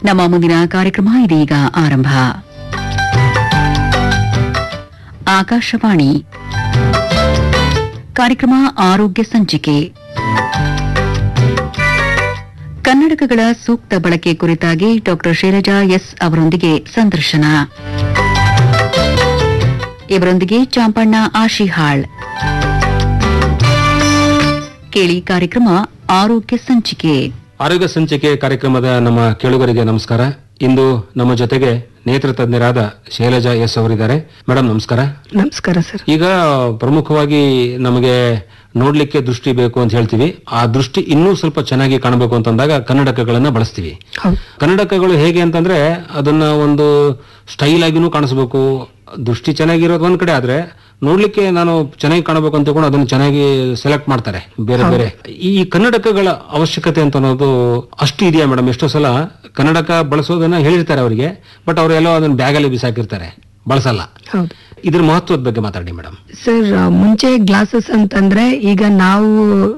ನಮ್ಮ ಮುಂದಿನ ಕಾರ್ಯಕ್ರಮ ಇದೀಗ ಆರಂಭ ಆಕಾಶವಾಣಿ ಕಾರ್ಯಕ್ರಮ ಆರೋಗ್ಯ ಸಂಚಿಕೆ ಕನ್ನಡಕಗಳ ಸೂಕ್ತ ಬಳಕೆ ಕುರಿತಾಗಿ ಡಾಕ್ಟರ್ ಶೈಲಜಾ ಎಸ್ ಅವರೊಂದಿಗೆ ಸಂದರ್ಶನ ಇವರೊಂದಿಗೆ ಚಾಂಪಣ್ಣ ಆಶಿಹಾಳ್ ಕೇಳಿ ಕಾರ್ಯಕ್ರಮ ಆರೋಗ್ಯ ಸಂಚಿಕೆ ಆರೋಗ್ಯ ಸಂಚಿಕೆ ಕಾರ್ಯಕ್ರಮದ ನಮ್ಮ ಕೇಳುಗರಿಗೆ ನಮಸ್ಕಾರ ಇಂದು ನಮ್ಮ ಜೊತೆಗೆ ನೇತ್ರ ತಜ್ಞರಾದ ಶೈಲಜಾ ಎಸ್ ಅವರಿದ್ದಾರೆ ಮೇಡಮ್ ನಮಸ್ಕಾರ ನಮಸ್ಕಾರ ಸರ್ ಈಗ ಪ್ರಮುಖವಾಗಿ ನಮಗೆ ನೋಡ್ಲಿಕ್ಕೆ ದೃಷ್ಟಿ ಬೇಕು ಅಂತ ಹೇಳ್ತೀವಿ ಆ ದೃಷ್ಟಿ ಇನ್ನೂ ಸ್ವಲ್ಪ ಚೆನ್ನಾಗಿ ಕಾಣಬೇಕು ಅಂತಂದಾಗ ಕನ್ನಡಕಗಳನ್ನ ಬಳಸ್ತೀವಿ ಹೌದು ಕನ್ನಡಕಗಳು ಹೇಗೆ ಅಂತಂದ್ರೆ ಅದನ್ನ ಒಂದು ಸ್ಟೈಲ್ ಆಗಿನೂ ಕಾಣಿಸ್ಬೇಕು ದೃಷ್ಟಿ ಚೆನ್ನಾಗಿರೋದು ಒಂದ್ ಕಡೆ ಆದ್ರೆ ನೋಡ್ಲಿಕ್ಕೆ ನಾನು ಚೆನ್ನಾಗಿ ಕಾಣಬೇಕು ಅಂತ ತಿಳ್ಕೊಂಡು ಅದನ್ನ ಚೆನ್ನಾಗಿ ಸೆಲೆಕ್ಟ್ ಮಾಡ್ತಾರೆ ಬೇರೆ ಬೇರೆ ಈ ಕನ್ನಡಕಗಳ ಅವಶ್ಯಕತೆ ಅಂತ ಅನ್ನೋದು ಅಷ್ಟು ಇದೆಯಾ ಮೇಡಮ್ ಎಷ್ಟೋ ಸಲ ಕನ್ನಡಕ ಬಳಸೋದನ್ನ ಹೇಳಿರ್ತಾರೆ ಅವರಿಗೆ ಬಟ್ ಅವರೆಲ್ಲೋ ಅದನ್ನ ಬ್ಯಾಗಲ್ಲಿ ಬಿಸಾಕಿರ್ತಾರೆ ಬಳಸಲ್ಲ ಹೌದು ಇದ್ರ ಮಹತ್ವದ ಬಗ್ಗೆ ಮಾತಾಡಿ ಮೇಡಮ್ ಸರ್ ಮುಂಚೆ ಗ್ಲಾಸಸ್ ಅಂತಂದ್ರೆ ಈಗ ನಾವು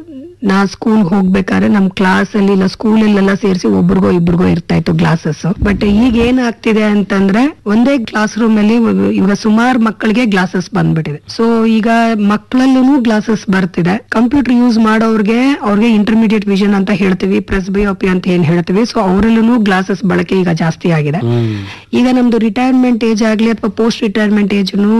ನಾ ಸ್ಕೂಲ್ ಹೋಗ್ಬೇಕಾದ್ರೆ ನಮ್ ಕ್ಲಾಸ್ ಅಲ್ಲಿ ಇಲ್ಲ ಸ್ಕೂಲಲ್ಲೆಲ್ಲ ಸೇರಿಸಿ ಒಬ್ರಿಗೋ ಇಬ್ರಿಗೋ ಇರ್ತಾ ಇತ್ತು ಗ್ಲಾಸಸ್ ಬಟ್ ಈಗ ಏನಾಗ್ತಿದೆ ಅಂತಂದ್ರೆ ಒಂದೇ ಕ್ಲಾಸ್ ರೂಮ್ ಅಲ್ಲಿ ಇವಾಗ ಸುಮಾರು ಮಕ್ಕಳಿಗೆ ಗ್ಲಾಸಸ್ ಬಂದ್ಬಿಟ್ಟಿದೆ ಸೊ ಈಗ ಮಕ್ಕಳಲ್ಲೂ ಗ್ಲಾಸಸ್ ಬರ್ತಿದೆ ಕಂಪ್ಯೂಟರ್ ಯೂಸ್ ಮಾಡೋರ್ಗೆ ಅವ್ರಿಗೆ ಇಂಟರ್ಮೀಡಿಯೇಟ್ ವಿಷನ್ ಅಂತ ಹೇಳ್ತೀವಿ ಪ್ರೆಸ್ಬಿಯೋಪಿ ಅಂತ ಏನ್ ಹೇಳ್ತೀವಿ ಸೊ ಅವರಲ್ಲೂ ಗ್ಲಾಸಸ್ ಬಳಕೆ ಈಗ ಜಾಸ್ತಿ ಆಗಿದೆ ಹ್ಮ್ ಈಗ ನಮ್ದು ರಿಟೈರ್ಮೆಂಟ್ ಏಜ್ ಆಗ್ಲಿ ಅಥವಾ ಪೋಸ್ಟ್ ರಿಟೈರ್ಮೆಂಟ್ ಏಜ್ನು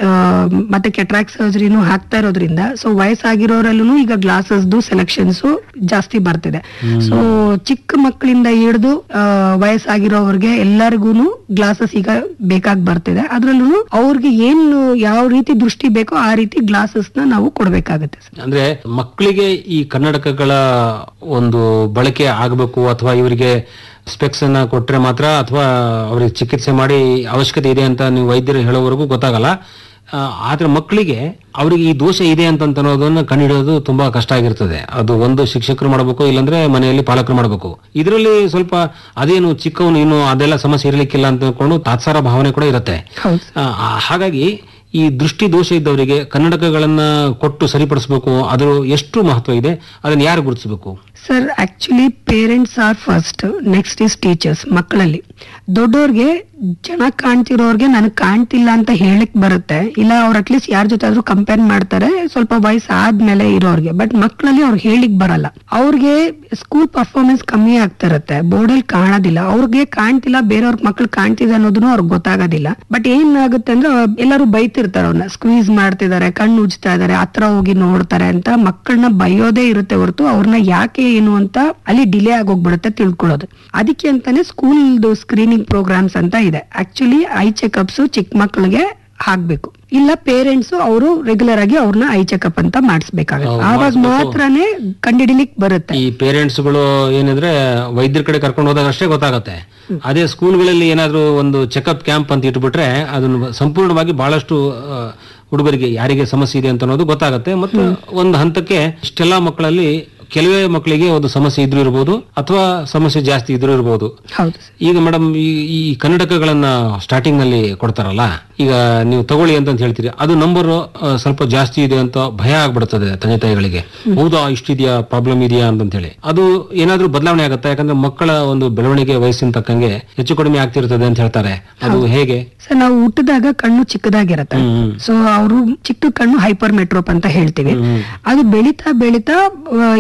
ಮತ್ತೆ ಕೆಟ್ರಾಕ್ ಸರ್ಜರಿನು ಹಾಕ್ತಾ ಇರೋದ್ರಿಂದ ಸೊ ವಯಸ್ಸಾಗಿರೋರಲ್ಲೂ ಈಗ ಗ್ಲಾಸಸ್ದು ಸೆಲೆಕ್ಷನ್ಸ್ ಜಾಸ್ತಿ ಬರ್ತಿದೆ ಸೊ ಚಿಕ್ಕ ಮಕ್ಕಳಿಂದ ಹಿಡಿದು ವಯಸ್ಸಾಗಿರೋವ್ರಿಗೆ ಎಲ್ಲರಿಗೂ ಗ್ಲಾಸಸ್ ಈಗ ಬೇಕಾಗಿ ಬರ್ತಿದೆ ಅದ್ರಲ್ಲೂ ಅವ್ರಿಗೆ ಏನು ಯಾವ ರೀತಿ ದೃಷ್ಟಿ ಬೇಕೋ ಆ ರೀತಿ ಗ್ಲಾಸಸ್ ನ ನಾವು ಕೊಡ್ಬೇಕಾಗತ್ತೆ ಸರ್ ಅಂದ್ರೆ ಮಕ್ಕಳಿಗೆ ಈ ಕನ್ನಡಕಗಳ ಒಂದು ಬಳಕೆ ಆಗಬೇಕು ಅಥವಾ ಇವರಿಗೆ ಸ್ಪೆಕ್ಸ್ ಅನ್ನ ಕೊಟ್ರೆ ಮಾತ್ರ ಅಥವಾ ಅವರಿಗೆ ಚಿಕಿತ್ಸೆ ಮಾಡಿ ಅವಶ್ಯಕತೆ ಇದೆ ಅಂತ ನೀವು ವೈದ್ಯರು ಹೇಳೋವರೆಗೂ ಗೊತ್ತಾಗಲ್ಲ ಆ, ಆದ್ರೆ ಮಕ್ಕಳಿಗೆ ಅವರಿಗೆ ಈ ದೋಷ ಇದೆ ಅಂತ ಅನ್ನೋದನ್ನ ಕಂಡುಹಿಡಿಯೋದು ತುಂಬಾ ಕಷ್ಟ ಆಗಿರ್ತದೆ ಅದು ಒಂದು ಶಿಕ್ಷಕರು ಮಾಡಬೇಕು ಇಲ್ಲಾಂದ್ರೆ ಮನೆಯಲ್ಲಿ ಪಾಲಕರು ಮಾಡಬೇಕು ಇದರಲ್ಲಿ ಸ್ವಲ್ಪ ಅದೇನು ಚಿಕ್ಕವನು ಇನ್ನು ಅದೆಲ್ಲ ಸಮಸ್ಯೆ ಇರಲಿಕ್ಕಿಲ್ಲ ಅಂತ ಅನ್ಕೊಂಡು ತಾತ್ಸಾರ ಭಾವನೆ ಕೂಡ ಇರುತ್ತೆ ಹೌದು ಆ, ಆ, ಹಾಗಾಗಿ ಈ ದೃಷ್ಟಿ ದೋಷ ಇದ್ದವರಿಗೆ ಕನ್ನಡಕಗಳನ್ನ ಕೊಟ್ಟು ಸರಿಪಡಿಸಬೇಕು ಅದ್ರ ಎಷ್ಟು ಮಹತ್ವ ಇದೆ ಅದನ್ನ ಯಾರು ಗುರುತಿಸಬೇಕು sir actually parents are first next is teachers ಮಕ್ಕಳಲ್ಲಿ ದೊಡ್ಡೋರ್ಗೆ ಚೆನ್ನಾಗಿ ಕಾಣ್ತಿರೋರ್ಗೆ ನನಗೆ ಕಾಣ್ತಿಲ್ಲ ಅಂತ ಹೇಳಕ್ ಬರುತ್ತೆ ಇಲ್ಲ ಅವ್ರ ಅಟ್ಲೀಸ್ಟ್ ಯಾರ ಜೊತೆ ಆದ್ರೂ ಕಂಪೇರ್ ಮಾಡ್ತಾರೆ ಸ್ವಲ್ಪ ವಯಸ್ಸು ಆದ್ಮೇಲೆ ಇರೋರ್ಗೆ ಬಟ್ ಮಕ್ಕಳಲ್ಲಿ ಅವ್ರಿಗೆ ಹೇಳಿಕ್ ಬರಲ್ಲ ಅವ್ರಿಗೆ ಸ್ಕೂಲ್ ಪರ್ಫಾರ್ಮೆನ್ಸ್ ಕಮ್ಮಿ ಆಗ್ತಾ ಇರುತ್ತೆ ಬೋರ್ಡಲ್ಲಿ ಕಾಣೋದಿಲ್ಲ ಅವ್ರಿಗೆ ಕಾಣ್ತಿಲ್ಲ ಬೇರೆಯವ್ರ ಮಕ್ಳು ಕಾಣ್ತಿದೆ ಅನ್ನೋದನ್ನು ಅವ್ರಿಗೆ ಗೊತ್ತಾಗೋದಿಲ್ಲ ಬಟ್ ಏನಾಗುತ್ತೆ ಅಂದ್ರೆ ಎಲ್ಲರೂ ಬೈತಿರ್ತಾರೆ ಅವ್ರನ್ನ ಸ್ಕ್ವೀಸ್ ಮಾಡ್ತಿದ್ದಾರೆ ಕಣ್ಣು ಉಜ್ತಾ ಇದಾರೆ ಹತ್ರ ಹೋಗಿ ನೋಡ್ತಾರೆ ಅಂತ ಮಕ್ಕಳನ್ನ ಬೈಯೋದೇ ಇರುತ್ತೆ ಹೊರತು ಅವ್ರನ್ನ ಯಾಕೆ ಏನು ಅಂತ ಅಲ್ಲಿ ಡಿಲೇ ಆಗೋಗ್ಬಿಡುತ್ತೆ ತಿಳ್ಕೊಳ್ಳೋದು ಅದಕ್ಕೆ ಅಂತಾನೆ ಸ್ಕೂಲ್ದು ಸ್ಕ್ರೀನಿಂಗ್ ಪ್ರೋಗ್ರಾಮ್ಸ್ ಅಂತ ಇದೆ ಆಕ್ಚುಲಿ ಐ ಚೆಕಪ್ಸ್ ಚಿಕ್ಕ ಮಕ್ಕಳಿಗೆ ಹಾಕ್ಬೇಕು ಇಲ್ಲ ಪೇರೆಂಟ್ಸ್ ಅವರು ರೆಗ್ಯುಲರ್ ಆಗಿ ಅವ್ರನ್ನ ಐ ಚೆಕಪ್ ಅಂತ ಮಾಡಿಸ್ಬೇಕಾಗುತ್ತೆ ಹೌದು, ಆವಾಗ ಮಾಡಿಸ್ಬೇಕು. ಮಾತ್ರನೇ ಕಂಡಿಡಿಲಿಕ್ ಬರುತ್ತೆ ಈ ಪೇರೆಂಟ್ಸ್ಗಳು ಏನಂದ್ರೆ ವೈದ್ಯರ ಕಡೆ ಕರ್ಕೊಂಡು ಹೋದಾಗ ಅಷ್ಟೇ ಗೊತ್ತಾಗತ್ತೆ ಅದೇ ಸ್ಕೂಲ್ಗಳಲ್ಲಿ ಏನಾದ್ರೂ ಒಂದು ಚೆಕಪ್ ಕ್ಯಾಂಪ್ ಅಂತ ಇಟ್ಬಿಟ್ರೆ ಅದನ್ನು ಸಂಪೂರ್ಣವಾಗಿ ಬಹಳಷ್ಟು ಆ, ಹುಡುಗರಿಗೆ ಯಾರಿಗೆ ಸಮಸ್ಯೆ ಇದೆ ಅಂತ ಅನ್ನೋದು ಗೊತ್ತಾಗತ್ತೆ ಮತ್ತು ಒಂದು ಹಂತಕ್ಕೆ ಇಷ್ಟೆಲ್ಲಾ ಮಕ್ಕಳಲ್ಲಿ ಕೆಲವೇ ಮಕ್ಕಳಿಗೆ ಒಂದು ಸಮಸ್ಯೆ ಇದ್ರೂ ಇರಬಹುದು ಅಥವಾ ಸಮಸ್ಯೆ ಜಾಸ್ತಿ ಇದ್ರೂ ಇರಬಹುದು ಹೌದು ಸರ್. ಈಗ ಮೇಡಮ್ ಈ ಈ ಕನ್ನಡಕಗಳನ್ನ ಸ್ಟಾರ್ಟಿಂಗ್ ನಲ್ಲಿ ಕೊಡ್ತಾರಲ್ಲ ಈಗ ನೀವು ತಗೊಳ್ಳಿ ಅಂತ ಹೇಳ್ತೀರಿ ಅದು ನಂಬರ್ ಸ್ವಲ್ಪ ಜಾಸ್ತಿ ಇದೆ ಅಂತ ಭಯ ಆಗ್ಬಿಡ್ತದೆ ತಂದೆ ತಾಯಿಗಳಿಗೆ ಹೌದಾ ಇಷ್ಟಿದೆಯಾ ಪ್ರಾಬ್ಲಮ್ ಇದೆಯಾ ಅಂತ ಹೇಳಿ ಅದು ಏನಾದ್ರೂ ಬದಲಾವಣೆ ಆಗುತ್ತಾ ಯಾಕಂದ್ರೆ ಮಕ್ಕಳ ಒಂದು ಬೆಳವಣಿಗೆ ವಯಸ್ಸಿನ ತಕ್ಕಂಗೆ ಹೆಚ್ಚು ಕಡಿಮೆ ಆಗ್ತಿರ್ತದೆ ಅಂತ ಹೇಳ್ತಾರೆ ಅದು ಹೇಗೆ ಸರ್ ನಾವು ಹುಟ್ಟಿದಾಗ ಕಣ್ಣು ಚಿಕ್ಕದಾಗಿರತ್ತೆ ಹ್ಮ್. ಸೊ ಅವರು ಚಿಕ್ಕ ಕಣ್ಣು ಹೈಪರ್ ಮೆಟ್ರೋಪ್ ಅಂತ ಹೇಳ್ತೀವಿ ಹ್ಮ್. ಅದು ಬೆಳಿತಾ ಬೆಳಿತಾ ಆ,